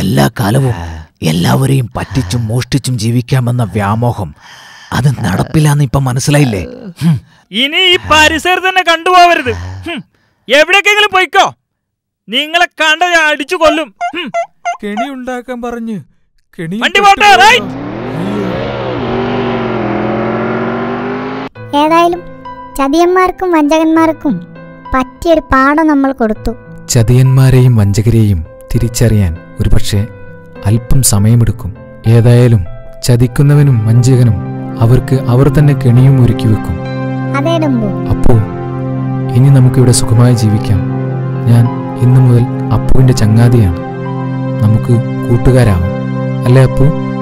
എല്ലാ കാലവും എല്ലാവരെയും പറ്റിച്ചും മോഷ്ടിച്ചും ജീവിക്കാമെന്ന വ്യാമോഹം അത് നടപ്പിലാന്ന് ഇപ്പൊ മനസ്സിലായില്ലേ ഹും. ഇനി ഈ പരിസരത്ത് തന്നെ കണ്ടുപോവരുത് ഹും. എവിടേക്കെങ്കിലും പോയിക്കോ നിങ്ങളെ കണ്ട ഞാൻ അടിച്ചു കൊല്ലും ഹും. കെണി ഉണ്ടാക്കാൻ പറഞ്ഞ് കെണി വണ്ടി പോട്ടെ, റൈറ്റ്. ഏതായാലും ചതിയന്മാർക്കും വഞ്ചകന്മാർക്കും പറ്റിയൊരു പാഠം നമ്മൾ കൊടുത്തു ചതിയന്മാരെയും വഞ്ചകരെയും തിരിച്ചറിയാൻ ഒരുപക്ഷെ അല്പം സമയമെടുക്കും ഏതായാലും ചതിക്കുന്നവനും വഞ്ചകനും അവർക്ക് അവർ തന്നെ കെണിയും ഒരുക്കി വെക്കും അതേ ഡംബു അപ്പോ ഇനി നമുക്കിവിടെ സുഖമായി ജീവിക്കാം ഞാൻ ഇന്നു മുതൽ അപ്പുവിന്റെ ചങ്ങാതിയാണ് നമുക്ക് കൂട്ടുകാരാവാം അല്ലേ അപ്പു